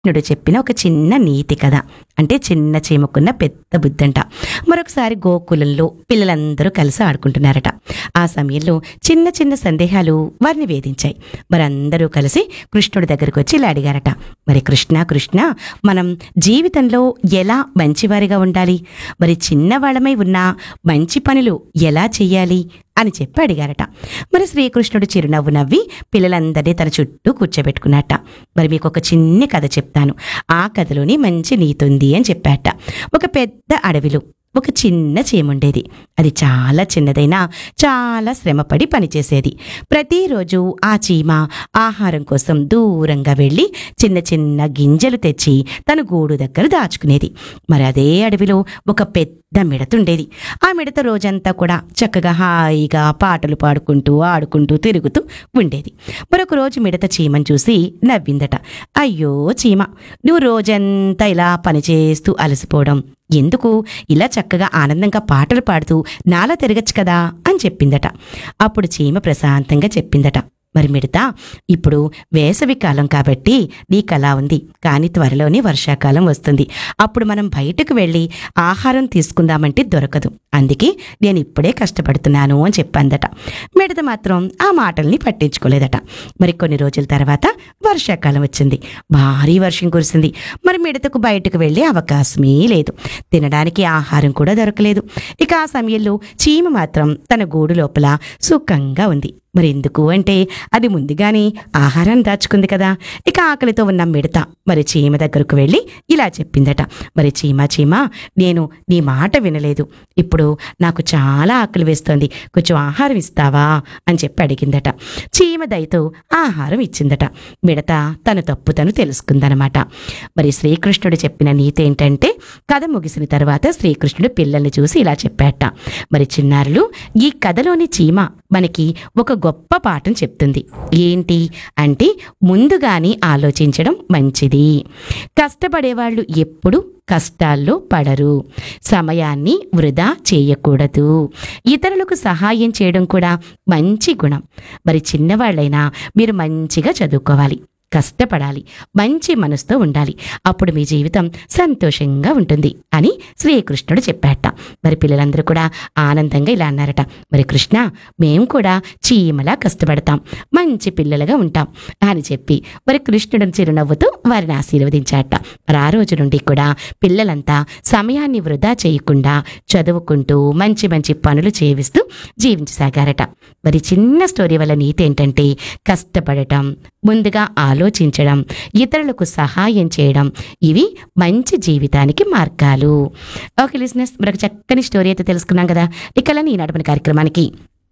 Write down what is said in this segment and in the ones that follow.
కృష్ణుడు చెప్పిన ఒక చిన్న నీతి కథ అంటే చిన్న చీమకున్న పెద్ద బుద్ధంట మరొకసారి గోకులంలో పిల్లలందరూ కలిసి ఆడుకుంటున్నారట ఆ సమయంలో చిన్న చిన్న సందేహాలు వారిని వేధించాయి మరందరూ కలిసి కృష్ణుడి దగ్గరికి వచ్చి ఇలా అడిగారట మరి కృష్ణ కృష్ణ మనం జీవితంలో ఎలా మంచివారిగా ఉండాలి మరి చిన్నవాళ్ళమై ఉన్న మంచి పనులు ఎలా చెయ్యాలి అని చెప్పి అడిగారట మరి శ్రీకృష్ణుడు చిరునవ్వు నవ్వి పిల్లలందరినీ తన చుట్టూ కూర్చోబెట్టుకున్నట్ట మరి మీకు ఒక చిన్న కథ చెప్తాను ఆ కథలోని మంచి నీతి ఉంది అని చెప్పాట ఒక పెద్ద అడవిలో ఒక చిన్న చీముండేది అది చాలా చిన్నదైనా చాలా శ్రమపడి పనిచేసేది ప్రతిరోజు ఆ చీమ ఆహారం కోసం దూరంగా వెళ్ళి చిన్న చిన్న గింజలు తెచ్చి తన గూడు దగ్గర దాచుకునేది మరి అదే అడవిలో ఒక పెద్ద మిడతుండేది ఆ మిడత రోజంతా కూడా చక్కగా హాయిగా పాటలు పాడుకుంటూ ఆడుకుంటూ తిరుగుతూ ఉండేది మరొక రోజు మిడత చీమను చూసి నవ్విందట అయ్యో చీమ నువ్వు రోజంతా ఇలా పనిచేస్తూ అలసిపోవడం ఎందుకు ఇలా చక్కగా ఆనందంగా పాటలు పాడుతూ నాలా తిరగచ్చు కదా అని చెప్పిందట అప్పుడు చీమ ప్రశాంతంగా చెప్పిందట మరి మిడతా ఇప్పుడు వేసవి కాలం కాబట్టి నీకు అలా ఉంది కానీ త్వరలోనే వర్షాకాలం వస్తుంది అప్పుడు మనం బయటకు వెళ్ళి ఆహారం తీసుకుందామంటే దొరకదు అందుకే నేను ఇప్పుడే కష్టపడుతున్నాను అని చెప్పందట మిడత మాత్రం ఆ మాటల్ని పట్టించుకోలేదట మరి కొన్ని రోజుల తర్వాత వర్షాకాలం వచ్చింది భారీ వర్షం కురిసింది మరి మిడతకు బయటకు వెళ్ళే అవకాశమే లేదు తినడానికి ఆహారం కూడా దొరకలేదు ఇక ఆ సమయంలో చీమ మాత్రం తన గూడు లోపల సుఖంగా ఉంది మరి ఎందుకు అంటే అది ముందుగానే ఆహారాన్ని దాచుకుంది కదా ఇక ఆకలితో ఉన్న మిడత మరి చీమ దగ్గరకు వెళ్ళి ఇలా చెప్పిందట మరి చీమ చీమ నేను నీ మాట వినలేదు ఇప్పుడు నాకు చాలా ఆకలి వేస్తోంది కొంచెం ఆహారం ఇస్తావా అని చెప్పి అడిగిందట చీమ దయతో ఆహారం ఇచ్చిందట మిడత తన తప్పు తను తెలుసుకుందనమాట మరి శ్రీకృష్ణుడు చెప్పిన నీతి ఏంటంటే కథ ముగిసిన తర్వాత శ్రీకృష్ణుడు పిల్లల్ని చూసి ఇలా చెప్పాట మరి చిన్నారులు ఈ కథలోని చీమ మనకి ఒక గొప్ప పాఠం చెప్తుంది ఏంటి అంటే ముందుగానే ఆలోచించడం మంచిది కష్టపడేవాళ్ళు ఎప్పుడు కష్టాల్లో పడరు సమయాన్ని వృధా చేయకూడదు ఇతరులకు సహాయం చేయడం కూడా మంచి గుణం మరి చిన్నవాళ్ళైనా మీరు మంచిగా చదువుకోవాలి కష్టపడాలి మంచి మనసుతో ఉండాలి అప్పుడు మీ జీవితం సంతోషంగా ఉంటుంది అని శ్రీకృష్ణుడు చెప్పాట మరి పిల్లలందరూ కూడా ఆనందంగా ఇలా అన్నారట మరి కృష్ణ మేము కూడా చీమలా కష్టపడతాం మంచి పిల్లలుగా ఉంటాం అని చెప్పి మరి కృష్ణుడు చిరునవ్వుతూ వారిని ఆశీర్వదించాట మరి ఆ రోజు నుండి కూడా పిల్లలంతా సమయాన్ని వృధా చేయకుండా చదువుకుంటూ మంచి మంచి పనులు చేయిస్తూ జీవించసాగారట మరి చిన్న స్టోరీ వల్ల నీతి ఏంటంటే కష్టపడటం ముందుగా ఆలోచించడం ఇతరులకు సహాయం చేయడం ఇవి మంచి జీవితానికి మార్గాలు ఓకే లిసినెస్ మరొక చక్కని స్టోరీ అయితే తెలుసుకున్నాం కదా ఇక ఈనాటి మన కార్యక్రమానికి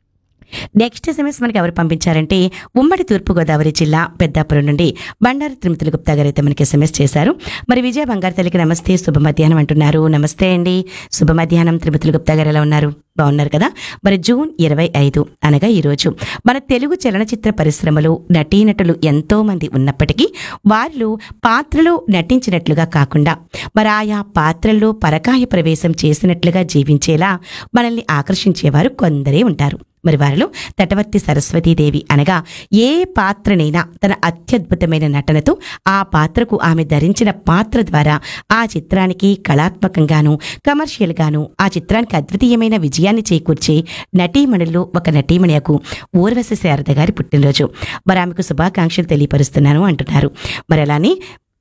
నెక్స్ట్ ఎస్ఎంఎస్ మనకి ఎవరు పంపించారంటే ఉమ్మడి తూర్పుగోదావరి జిల్లా పెద్దాపురం నుండి బండారు తిరుమతుల గుప్తా గారు అయితే మనకి ఎస్ఎంఎస్ చేశారు మరి విజయ బంగారు తల్లికి నమస్తే శుభ మధ్యాహ్నం అంటున్నారు నమస్తే అండి శుభ మధ్యాహ్నం తిరుమతుల గుప్తా గారు ఎలా ఉన్నారు బాగున్నారు కదా మరి జూన్ ఇరవై ఐదు అనగా ఈరోజు మన తెలుగు చలనచిత్ర పరిశ్రమలో నటీనటులు ఎంతో మంది ఉన్నప్పటికీ వారిలో పాత్రలో నటించినట్లుగా కాకుండా మరి ఆయా పాత్రల్లో పరకాయ ప్రవేశం చేసినట్లుగా జీవించేలా మనల్ని ఆకర్షించేవారు కొందరే ఉంటారు మరి వారిలో తటవర్తి సరస్వతీదేవి అనగా ఏ పాత్రనైనా తన అత్యద్భుతమైన నటనతో ఆ పాత్రకు ఆమె ధరించిన పాత్ర ద్వారా ఆ చిత్రానికి కళాత్మకంగాను కమర్షియల్గాను ఆ చిత్రానికి అద్వితీయమైన విజయాన్ని చేకూర్చే నటీమణుల్లో ఒక నటీమణియకు ఊర్వశి శారద గారి పుట్టినరోజు మరి ఆమెకు శుభాకాంక్షలు తెలియపరుస్తున్నాను అంటున్నారు మరి అలానే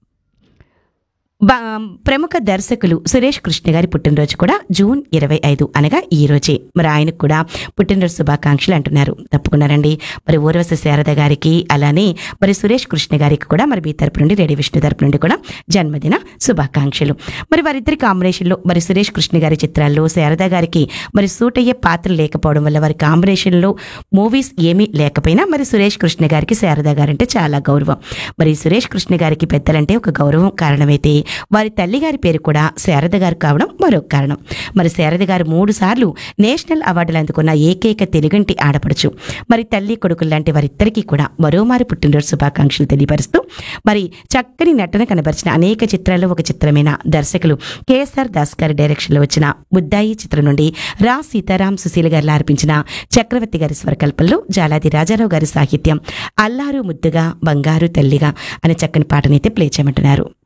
బా- ప్రముఖ దర్శకులు సురేష్ కృష్ణ గారి పుట్టినరోజు కూడా జూన్ ఇరవై ఐదు అనగా ఈ రోజే మరి ఆయనకు కూడా పుట్టినరోజు శుభాకాంక్షలు అంటున్నారు తప్పుకున్నారండి మరి ఊర్వశి శారద గారికి అలానే మరి సురేష్ కృష్ణ గారికి కూడా మరి మీ తరపు నుండి రెడీ విష్ణు తరపు నుండి కూడా జన్మదిన శుభాకాంక్షలు మరి వారిద్దరి కాంబినేషన్లో మరి సురేష్ కృష్ణ గారి చిత్రాల్లో శారద గారికి మరి సూట్ అయ్యే పాత్ర లేకపోవడం వల్ల వారి కాంబినేషన్లో మూవీస్ ఏమీ లేకపోయినా మరి సురేష్ కృష్ణ గారికి శారద గారంటే చాలా గౌరవం మరి సురేష్ కృష్ణ గారికి పెద్దలంటే ఒక గౌరవం కారణమైతే వారి తల్లిగారి పేరు కూడా శారద గారు కావడం మరొక కారణం మరి శారద గారు మూడు సార్లు నేషనల్ అవార్డులు అందుకున్న ఏకైక తెలుగంటి ఆడపడుచు మరి తల్లి కొడుకులు లాంటి వారిద్దరికీ కూడా మరోమారు పుట్టినరోజు శుభాకాంక్షలు తెలియపరుస్తూ మరి చక్కని నటన కనబరిచిన అనేక చిత్రాల్లో ఒక చిత్రమైన దర్శకులు కేఎస్ఆర్ దాస్ గారి డైరెక్షన్లో వచ్చిన బుద్దాయి చిత్రం నుండి రా సీతారాం సుశీల గారిలా అర్పించిన చక్రవర్తి గారి స్వరకల్పంలో జాలాది రాజారావు గారి సాహిత్యం అల్లారు ముద్దుగా బంగారు తల్లిగా అనే చక్కని పాటనైతే ప్లే చేయమంటున్నారు